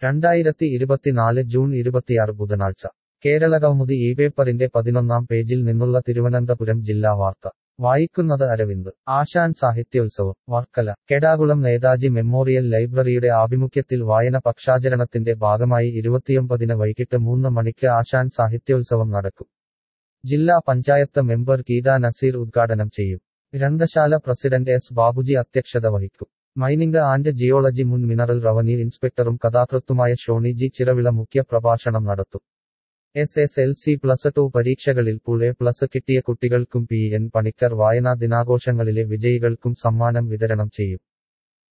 രണ്ടായിരത്തി ഇരുപത്തിനാല് ജൂൺ ഇരുപത്തിയാറ് ബുധനാഴ്ച കേരളകൗമുദി ഈ പേപ്പറിന്റെ പതിനൊന്നാം പേജിൽ നിന്നുള്ള തിരുവനന്തപുരം ജില്ലാ വാർത്ത വായിക്കുന്നത് അരവിന്ദ് ആശാൻ സാഹിത്യോത്സവം വർക്കല കെടാകുളം നേതാജി മെമ്മോറിയൽ ലൈബ്രറിയുടെ ആഭിമുഖ്യത്തിൽ വായന പക്ഷാചരണത്തിന്റെ ഭാഗമായി ഇരുപത്തിയൊമ്പതിന് വൈകിട്ട് മൂന്ന് മണിക്ക് ആശാൻ സാഹിത്യോത്സവം നടക്കും ജില്ലാ പഞ്ചായത്ത് മെമ്പർ ഗീത നസീർ ഉദ്ഘാടനം ചെയ്യും ഗ്രന്ഥശാല പ്രസിഡന്റ് എസ് ബാബുജി അധ്യക്ഷത വഹിക്കും മൈനിംഗ് ആൻഡ് ജിയോളജി മുൻ മിനറൽ റവന്യൂ ഇൻസ്പെക്ടറും കഥാകൃത്തുമായ ഷോണി ജി ചിറവിള മുഖ്യ പ്രഭാഷണം നടത്തും S S L C plus two പരീക്ഷകളിൽ പൂൾ എ പ്ലസ് കിട്ടിയ കുട്ടികൾക്കും പി എൻ പണിക്കർ വായനാ ദിനാഘോഷങ്ങളിലെ വിജയികൾക്കും സമ്മാനം വിതരണം ചെയ്യും